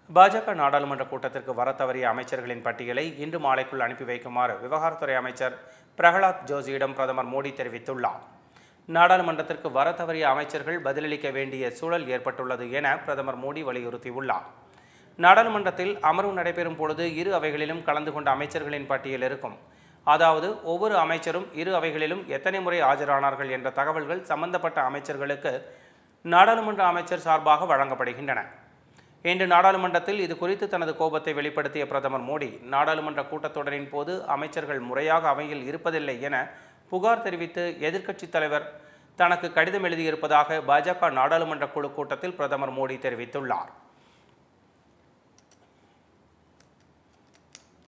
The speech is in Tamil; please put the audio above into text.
பாஜக நாடாளுமன்ற கூட்டத்திற்கு வர தவறிய அமைச்சர்களின் பட்டியலை இன்று மாலைக்குள் அனுப்பி வைக்குமாறு விவகாரத்துறை அமைச்சர் பிரகலாத் ஜோஷியிடம் பிரதமர் மோடி தெரிவித்துள்ளார் நாடாளுமன்றத்திற்கு வர தவறிய அமைச்சர்கள் பதிலளிக்க வேண்டிய சூழல் ஏற்பட்டுள்ளது என பிரதமர் மோடி வலியுறுத்தியுள்ளார் நாடாளுமன்றத்தில் அமர்வு நடைபெறும் பொழுது இரு அவைகளிலும் கலந்து கொண்ட அமைச்சர்களின் பட்டியல் இருக்கும் அதாவது ஒவ்வொரு அமைச்சரும் இரு அவைகளிலும் எத்தனை முறை ஆஜரானார்கள் என்ற தகவல்கள் சம்பந்தப்பட்ட அமைச்சர்களுக்கு நாடாளுமன்ற அமைச்சர் சார்பாக வழங்கப்படுகின்றன இன்று நாடாளுமன்றத்தில் இது குறித்து தனது கோபத்தை வெளிப்படுத்திய பிரதமர் மோடி நாடாளுமன்ற கூட்டத்தொடரின் போது அமைச்சர்கள் முறையாக அவையில் இருப்பதில்லை என புகார் தெரிவித்து எதிர்க்கட்சித் தலைவர் தனக்கு கடிதம் எழுதியிருப்பதாக பாஜக நாடாளுமன்ற குழு கூட்டத்தில் பிரதமர் மோடி தெரிவித்துள்ளார்